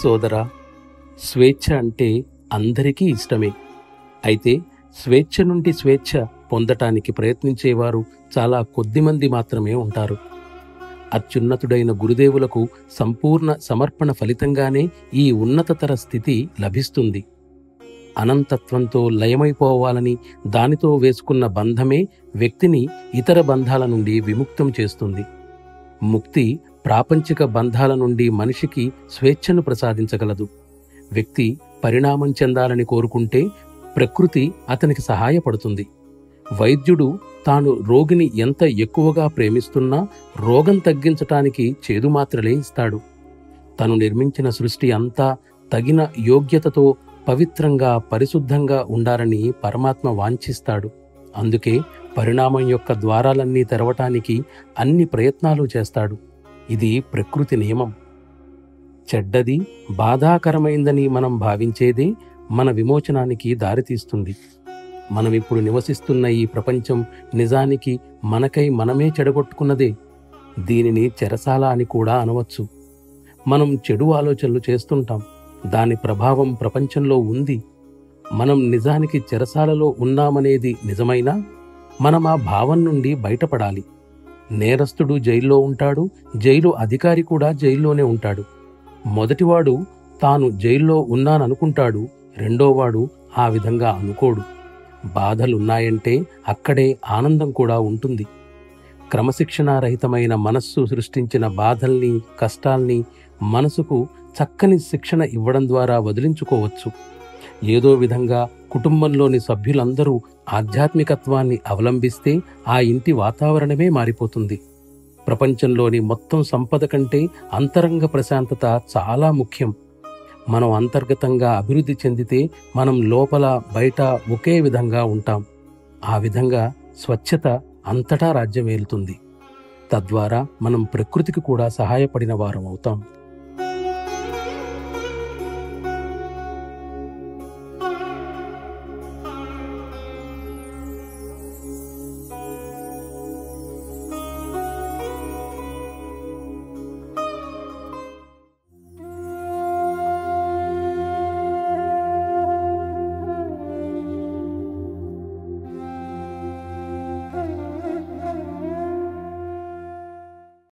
సోదరా స్వేచ్ఛ అంటే అందరికీ ఇష్టమే అయితే స్వేచ్ఛ నుండి స్వేచ్ఛ పొందటానికి ప్రయత్నించేవారు చాలా కొద్దిమంది మాత్రమే ఉంటారు అత్యున్నతుడైన గురుదేవులకు సంపూర్ణ సమర్పణ ఫలితంగానే ఈ ఉన్నతతర స్థితి లభిస్తుంది అనంతత్వంతో లయమైపోవాలని దానితో వేసుకున్న బంధమే వ్యక్తిని ఇతర బంధాల నుండి విముక్తం చేస్తుంది ముక్తి ప్రాపంచిక బంధాల నుండి మనిషికి స్వేచ్ఛను ప్రసాదించగలదు వ్యక్తి పరిణామం చెందాలని కోరుకుంటే ప్రకృతి అతనికి సహాయపడుతుంది వైద్యుడు తాను రోగిని ఎంత ఎక్కువగా ప్రేమిస్తున్నా రోగం తగ్గించటానికి చేదు మాత్రలే ఇస్తాడు తను నిర్మించిన సృష్టి అంతా తగిన యోగ్యతతో పవిత్రంగా పరిశుద్ధంగా ఉండాలని పరమాత్మ వాంఛిస్తాడు అందుకే పరిణామం యొక్క ద్వారాలన్నీ తెరవటానికి అన్ని ప్రయత్నాలు చేస్తాడు ఇది ప్రకృతి నియమం చెడ్డది బాధాకరమైందని మనం భావించేదే మన విమోచనానికి దారితీస్తుంది మనం ఇప్పుడు నివసిస్తున్న ఈ ప్రపంచం నిజానికి మనకై మనమే చెడగొట్టుకున్నదే దీనిని చెరసాల అని కూడా అనవచ్చు మనం చెడు ఆలోచనలు చేస్తుంటాం దాని ప్రభావం ప్రపంచంలో ఉంది మనం నిజానికి చెరసాలలో ఉన్నామనేది నిజమైనా మనం ఆ భావం నుండి బయటపడాలి నేరస్తుడు జైల్లో ఉంటాడు జైలు అధికారి కూడా జైల్లోనే ఉంటాడు మొదటివాడు తాను జైల్లో ఉన్నాననుకుంటాడు రెండోవాడు ఆ విధంగా అనుకోడు బాధలున్నాయంటే అక్కడే ఆనందం కూడా ఉంటుంది క్రమశిక్షణారహితమైన మనస్సు సృష్టించిన బాధల్ని కష్టాల్ని మనసుకు చక్కని శిక్షణ ఇవ్వడం ద్వారా వదిలించుకోవచ్చు ఏదో విధంగా కుటుంబంలోని సభ్యులందరూ ఆధ్యాత్మికత్వాన్ని అవలంబిస్తే ఆ ఇంటి వాతావరణమే మారిపోతుంది ప్రపంచంలోని మొత్తం సంపద కంటే అంతరంగ ప్రశాంతత చాలా ముఖ్యం మనం అంతర్గతంగా అభివృద్ధి చెందితే మనం లోపల బయట ఒకే విధంగా ఉంటాం ఆ విధంగా స్వచ్ఛత అంతటా రాజ్యం ఏలుతుంది తద్వారా మనం ప్రకృతికి కూడా సహాయపడిన వారం అవుతాం